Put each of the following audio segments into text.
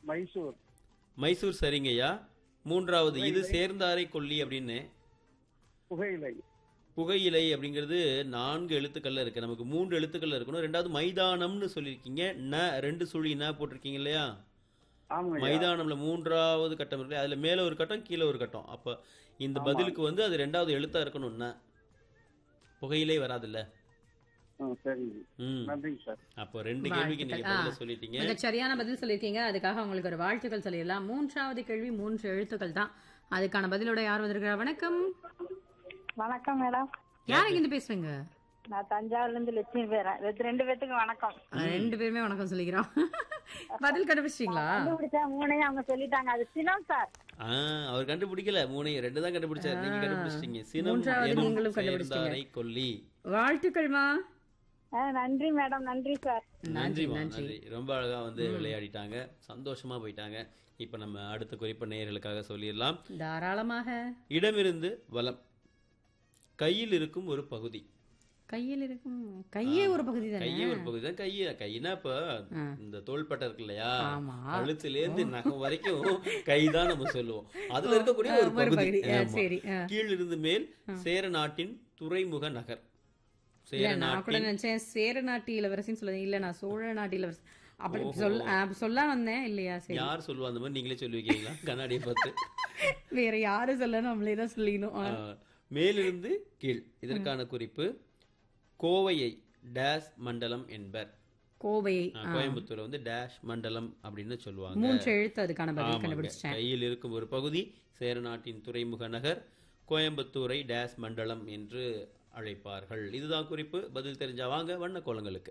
மைசூர் மைசூர் சரிங்கய்யா மூன்றாவது இது சேர்ந்தாரை கொல்லி அப்படின்னு புகையிலை புகையிலை அப்படிங்கிறது நான்கு எழுத்துக்கள்ல இருக்கு நமக்கு மூன்று எழுத்துக்கள்ல இருக்கணும் ரெண்டாவது மைதானம்னு சொல்லியிருக்கீங்க ந ரெண்டு சுழி ந போட்டிருக்கீங்க இல்லையா ஆமாங்க மைதானம்ல மூன்றாவது கட்டம் இருக்கு அதுல மேல ஒரு கட்டம் கீழே ஒரு கட்டம் அப்ப இந்த பதிலுக்கு வந்து அது ரெண்டாவது எழுத்தா இருக்கணும் ந புகையிலை வராதுல்ல சரிங்க ம் நன்றிங்க சார் அப்போ ரெண்டு கேள்விக்கு நீங்க வாழ்த்துக்கள். பதில ஆ. சொல்லிட்டீங்க மிகச் சரியான பதில் சொல்லியிருக்கீங்க அதுக்காக உங்களுக்கு ஒரு வாழ்த்துக்கள் சொல்லிடலாம் மூன்றாவது கேள்வி மூன்று எழுத்துக்கள் தான் அதுக்கான பதிலோட யார் வந்திருக்கிறா வணக்கம் வணக்கம் மேடம் யார் இங்கிருந்து பேசுறீங்க நான் தஞ்சாவூர்ல இருந்து லட்சுமி பேரேன் ரெண்டு- ரெண்டு பேத்துக்கு வணக்கம் ரெண்டு பேருமே வணக்கம் சொல்லிக்கிறோம் பதில் கண்டுபிடிச்சிட்டீங்களா கண்டுபிடிச்சா மூணையும் அவங்க சொல்லிட்டாங்க அது சினம் சார் ஆ அவர் கண்டுபிடிக்கல மூணையும் ரெண்டு தான் கண்டுபிடிச்சாரு நீங்க கண்டுபிடிச்சிட்டீங்க சினம் மூன்றாவது எனும் நீங்களும் கண்டுபிடிச்சிட்டீங்க. சேர்ந்தாரை கொல்லி வாழ்த்துக்கள்மா ஆ, நன்றி மேடம் நன்றி சார் நன்றிமா நன்றி ரொம்ப அழகா வந்து விளையாடிட்டாங்க சந்தோஷமா போயிட்டாங்க இப்ப நம்ம அடுத்த குறிப்பு நேயர்களுக்காக சொல்லிடலாம் தாராளமாக இடமிருந்து வலம் கையில் இருக்கும் ஒரு பகுதி கையில் இருக்கும் கையே ஒரு பகுதி தானே கையே ஒரு பகுதி தான் கைய கைனா இப்ப இந்த தோள்பட்டை இருக்கு இல்லையா ஆமா. கழுத்துல இருந்து நகம் வரைக்கும் கைதான் நம்ம சொல்லுவோம் அதுல இருக்கக்கூடிய ஒரு ஒரு பகுதி பகுதி. ஆ, ஆமா. சரி, ஆ. கீழ் இருந்து மேல் சேர நாட்டின் துறைமுக நகர் இல்ல சேர நான் கூட நாட்டின் நினைச்சேன் சேர நாட்டு இளவரசின்னு சொல்லுங்க இல்ல நான் சோழ நாட்டு இளவரசி அப்படி சொல் ஆ, சொல்ல வந்தேன் இல்லையா சரி யார் சொல்லுவா அந்த மாதிரி நீங்களே சொல்லி வைக்கிறீங்களா கண்ணாடியை பார்த்து வேற யாரு சொல்ல நம்மளே தான் சொல்லிக்கணும் ஆ. ஆ, மேலிருந்து கீழ் இதற்கான குறிப்பு கோவையை டேஷ் மண்டலம் என்பர் கோவையை ஆ, கோயம்புத்தூரை வந்து டேஷ் மண்டலம் அப்படின்னு சொல்லுவாங்க மூன்று எழுத்து அதுக்கான பதில் ஆமாங்க. கண்டுபிடிச்சிட்டேன் கையில் இருக்கும் ஒரு பகுதி சேர நாட்டின் துறைமுக நகர் கோயம்புத்தூரை டேஷ் மண்டலம் என்று அழைப்பார்கள் இதுதான் குறிப்பு பதில் தெரிஞ்சா வாங்க வண்ண கோலங்களுக்கு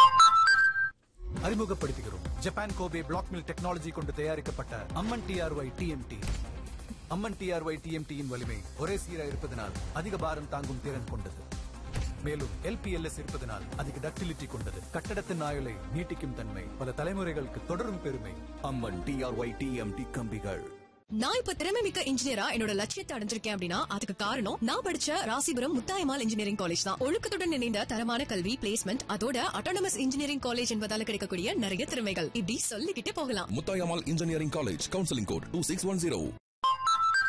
அறிமுகப்படுத்துகிறோம் Japan Kobe black mill technology கொண்டு தயாரிக்கப்பட்ட Amman TRY TMT Amman TRY டிஎம்டியின் வலிமை ஒரே சீரா இருப்பதனால் அதிக பாரம் தாங்கும் திறன் கொண்டது மேலும் எல்பிஎல்எஸ் இருப்பதனால் அதிக டக்டிலிட்டி கொண்டது கட்டடத்தின் ஆயுளை நீட்டிக்கும் தன்மை பல தலைமுறைகளுக்கு தொடரும் பெருமை அம்மன் டிஆர்ஒய் டிஎம்டி கம்பிகள் நான் இப்ப திறமை மிக்க இன்ஜினியரா என்னோட லட்சியத்தை அடைஞ்சிருக்கேன் அப்படின்னா அதுக்கு காரணம் நான் படிச்ச ராசிபுரம் முத்தாயமால் இன்ஜினியரிங் காலேஜ் தான் ஒழுக்கத்துடன் இணைந்த தரமான கல்வி பிளேஸ்மெண்ட் அதோட அட்டானமஸ் இன்ஜினியரிங் காலேஜ் என்பதால கிடைக்கக்கூடிய நிறைய திறமைகள் இப்படி சொல்லிக்கிட்டே போகலாம் Muthayammal engineering college counselling code two six one zero